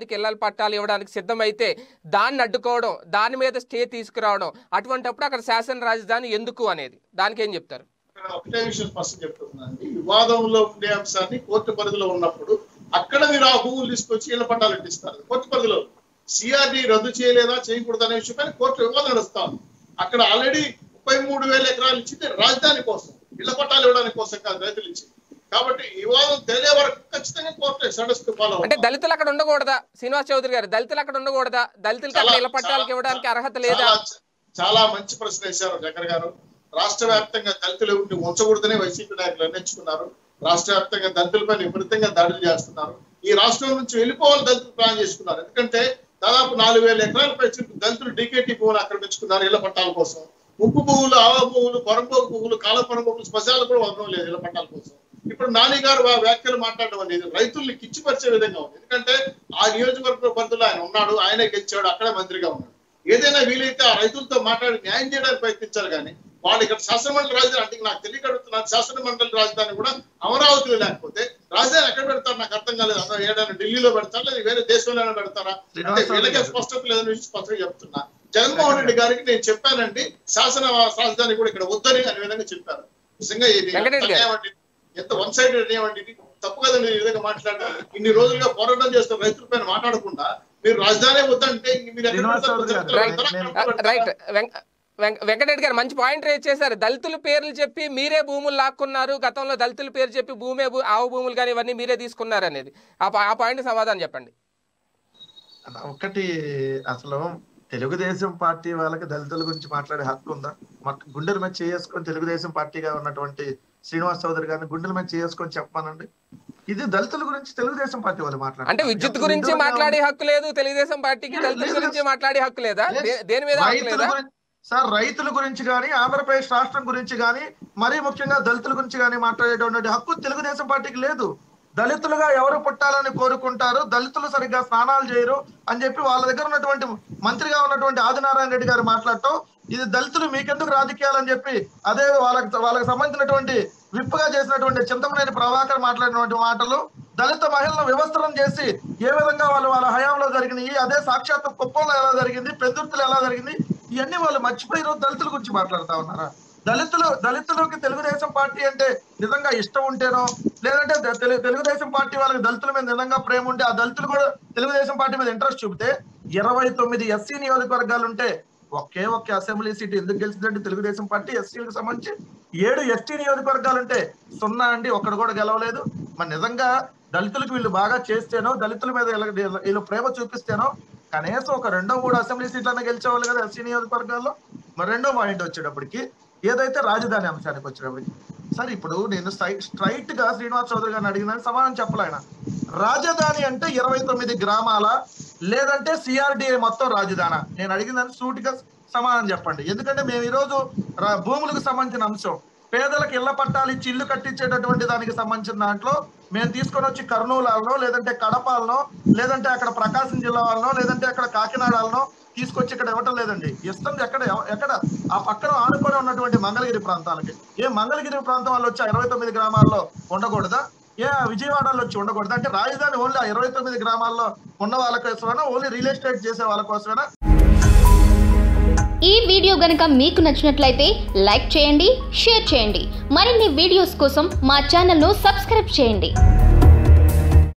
మందికి ఇళ్ల పట్టాలు ఇవ్వడానికి సిద్ధమైతే దాన్ని అడ్డుకోవడం దాని మీద స్టే తీసుకురావడం అటువంటప్పుడు అక్కడ శాసన రాజధాని ఎందుకు అనేది దానికి ఏం చెప్తారు ఇక్కడ ఒకటే విషయం స్పష్టం చెప్తున్నానండి వివాదంలో ఉండే అంశాన్ని కోర్టు పరిధిలో ఉన్నప్పుడు అక్కడ మీరు ఆ భూములు తీసుకొచ్చి ఇళ్ల పట్టాలు ఇస్తారు కోర్టు పరిధిలో సిఆర్డి రద్దు చేయలేదా చేయకూడదు అనే విషయం పైన కోర్టు వివాదం నడుస్తాను అక్కడ ఆల్రెడీ ముప్పై మూడు వేల ఎకరాలు ఇచ్చింది రాజధాని కోసం ఇళ్ల పట్టాలు ఇవ్వడానికి కోసం కాదు రైతులు ఇచ్చింది కాబట్టి ఈ వివాదం తేలే వరకు ఖచ్చితంగా కోర్టు సడస్ ఫాలో అంటే దళితులు అక్కడ ఉండకూడదా శ్రీనివాస్ చౌదరి గారు దళితులు అక్కడ ఉండకూడదా దళితులకి అక్కడ ఇళ్ల పట్టాలకు ఇవ్వడానికి అర్హత లేదా చాలా చాలా మంచి ప్రశ్న వేశారు జగన్ గారు రాష్ట్ర వ్యాప్తంగా దళితులు ఎవరిని ఉంచకూడదనే వైసీపీ నాయకులు నిర్ణయించుకున్నారు రాష్ట్ర వ్యాప్తంగా దళితులపై విపరీతంగా దాడులు చేస్తున్నారు ఈ రాష్ట్రం నుంచి వెళ్ళిపోవాలి దళితులు ప్లాన్ చేసుకున్నారు ఎందుకంటే దాదాపు నాలుగు వేల ఎకరాలపై చుట్టూ దళితులు డీకేటీ భూములు ఆక్రమించుకున్నారు ఇళ్ల పట్టాల కోసం ఉప్పు పువ్వులు ఆవ పువ్వులు పొరంపోగు పువ్వులు కాలపొరం పువ్వులు శ్మశాలు కూడా వదలం లేదు ఇళ్ల పట్టాల కోసం ఇప్పుడు నాని గారు వా- వ్యాఖ్యలు మాట్లాడడం అనేది రైతుల్ని కిచ్చిపరిచే విధంగా ఉంది ఎందుకంటే ఆ నియోజకవర్గ పరిధిలో ఆయన ఉన్నాడు ఆయనే గెలిచాడు అక్కడే మంత్రిగా ఉన్నాడు ఏదైనా వీలైతే ఆ రైతులతో మాట్లాడి న్యాయం చేయడానికి ప్రయత్నించాలి కానీ వాళ్ళు ఇక్కడ శాసనమండలి రాజధాని అంటే నాకు తెలియక అడుగుతున్నాను శాసనమండలి రాజధాని కూడా అమరావతిలో లేకపోతే రాజధాని ఎక్కడ పెడతారు నాకు అర్థం కాలేదు అసలు ఏదైనా ఢిల్లీలో పెడతారా లేదా వేరే దేశంలోనే పెడతారా అంటే వీళ్ళకే స్పష్టత లేదని విషయం స్పష్టంగా చెప్తున్నా జగన్మోహన్ రెడ్డి గారికి నేను చెప్పానండి శాసన రాజధాని కూడా ఇక్కడ వద్దని అనే విధంగా చెప్పారు నిజంగా ఇది ఎంత వెంకటరెడ్డి గారు. అన్యాయం అండి. ఎంత వన్ సైడ్ నిర్ణయం అండి ఇది తప్పు కదండి ఈ విధంగా మాట్లాడడం ఇన్ని రోజులుగా పోరాటం చేస్తున్న రైతుల పైన మాట్లాడకుండా మీరు రాజధాని వద్దంటే ఇంక మీరు ఎక్కడ శ్రీనివాస్ పెడతారు? చౌదరి గారు, గుజరాత్లో పెడతారా? నేను- అక్కడ పెడతారా? రైట్ వెంక- వెంక- వెంకటరెడ్డి గారు మంచి పాయింట్ రేజ్ చేశారు దళితుల పేర్లు చెప్పి మీరే భూములు లాక్కున్నారు గతంలో దళితుల పేరు చెప్పి భూమే భూ- ఆవు భూములు కానీ ఇవన్నీ మీరే తీసుకున్నారు అనేది ఆ పా- ఆ పాయింట్ సమాధానం చెప్పండి ఒకటి అసలు తెలుగుదేశం పార్టీ వాళ్ళకి దళితుల గురించి మాట్లాడే హక్కు ఉందా మాకు గుండెల మీద చేసుకొని తెలుగుదేశం పార్టీగా ఉన్నటువంటి శ్రీనివాస్ చౌదరి గారిని గుండెల మీద చేసుకొని చెప్పానండి ఇది దళితుల గురించి తెలుగుదేశం పార్టీ వాళ్ళు మాట్లాడారు అంటే విద్యుత్ గురించి మాట్లాడే హక్కు లేదు తెలుగుదేశం పార్టీకి దళితుల లేదు, గురించి లేదు. మాట్లాడే హక్కు లేదా దే- దేని మీద హక్కు రైతుల లేదా గురించి సార్ రైతుల గురించి కానీ ఆంధ్రప్రదేశ్ రాష్ట్రం గురించి కానీ మరీ ముఖ్యంగా దళితుల గురించి కానీ మాట్లాడేటువంటి హక్కు తెలుగుదేశం పార్టీకి లేదు దళితులుగా ఎవరు పుట్టాలని కోరుకుంటారు దళితులు సరిగ్గా స్నానాలు చేయరు అని చెప్పి వాళ్ళ దగ్గర ఉన్నటువంటి మంత్రిగా ఉన్నటువంటి ఆదినారాయణ రెడ్డి గారు మాట్లాడటం ఇది దళితులు మీకెందుకు రాజకీయాలని చెప్పి అదే వాళ్ళకి వాళ్ళకి సంబంధించినటువంటి విప్పుగా చేసినటువంటి చింతమనేని ప్రభాకర్ మాట్లాడినటువంటి మాటలు దళిత మహిళలను వివస్త్రం చేసి ఏ విధంగా వాళ్ళు వాళ్ళ హయాంలో జరిగినాయి అదే సాక్షాత్ కుప్పంలో ఎలా జరిగింది పెద్దుర్తిలో ఎలా జరిగింది ఇవన్నీ వాళ్ళు మర్చిపోయి ఈరోజు దళితుల గురించి మాట్లాడుతా ఉన్నారా దళితులు దళితులకి తెలుగుదేశం పార్టీ అంటే నిజంగా ఇష్టం ఉంటేనో లేదంటే ద- తెలు- తెలుగుదేశం పార్టీ వాళ్ళకి దళితుల మీద నిజంగా ప్రేమ ఉంటే ఆ దళితులు కూడా తెలుగుదేశం పార్టీ మీద ఇంట్రెస్ట్ చూపితే ఇరవై తొమ్మిది ఎస్సీ నియోజకవర్గాలు ఉంటే ఒకే ఒక్క అసెంబ్లీ సీట్ ఎందుకు గెలిచిందంటే తెలుగుదేశం పార్టీ ఎస్సీలకు సంబంధించి ఏడు ఎస్టీ నియోజకవర్గాలు ఉంటే సున్నా అండి ఒక్కడు కూడా గెలవలేదు మరి నిజంగా దళితులకు వీళ్ళు బాగా చేస్తేనో దళితుల మీద వీళ్ళ- వీళ్ళు ప్రేమ చూపిస్తేనో కనీసం ఒక రెండో మూడు అసెంబ్లీ సీట్లన్నా గెలిచేవాళ్ళు కదా ఎస్సీ నియోజకవర్గాల్లో మరి రెండో పాయింట్ వచ్చేటప్పటికి ఏదైతే రాజధాని అంశానికి వచ్చేటప్పటికి సార్ ఇప్పుడు నేను స్ట్రైట్ గా శ్రీనివాస్ చౌదరి గారిని అడిగిన సమాధానం చెప్పలే ఆయన రాజధాని అంటే ఇరవై తొమ్మిది గ్రామాల లేదంటే సిఆర్డిఏ మొత్తం రాజధాన నేను అడిగిందని సూటిగా సమాధానం చెప్పండి ఎందుకంటే మేము ఈరోజు రా- భూములకు సంబంధించిన అంశం పేదలకు ఇళ్ల పట్టాలు ఇచ్చి ఇల్లు కట్టించేటటువంటి దానికి సంబంధించిన దాంట్లో మేము తీసుకొని వచ్చి కర్నూలులో లేదంటే కడపాలనో లేదంటే అక్కడ ప్రకాశం జిల్లా వాళ్ళనో లేదంటే అక్కడ కాకినాడలో తీసుకొచ్చి ఇక్కడ ఇవ్వటం లేదండి ఇస్తాం ఎక్కడ ఎక్కడ ఆ పక్కన ఆనుకొని ఉన్నటువంటి మంగళగిరి ప్రాంతాలకి ఏ మంగళగిరి ప్రాంతం వాళ్ళు వచ్చి ఆ ఇరవై తొమ్మిది గ్రామాల్లో ఉండకూడదా ఏ ఆ విజయవాడలో వచ్చి ఉండకూడదా అంటే రాజధాని ఓన్లీ ఆ ఇరవై తొమ్మిది గ్రామాల్లో ఉన్న వాళ్ళ కోసమేనా ఓన్లీ రియల్ ఎస్టేట్ చేసే వాళ్ళ కోసమేనా ఈ వీడియో గనక మీకు నచ్చినట్లయితే లైక్ చేయండి షేర్ చేయండి మరిన్ని వీడియోస్ కోసం మా ఛానల్ను సబ్స్క్రైబ్ చేయండి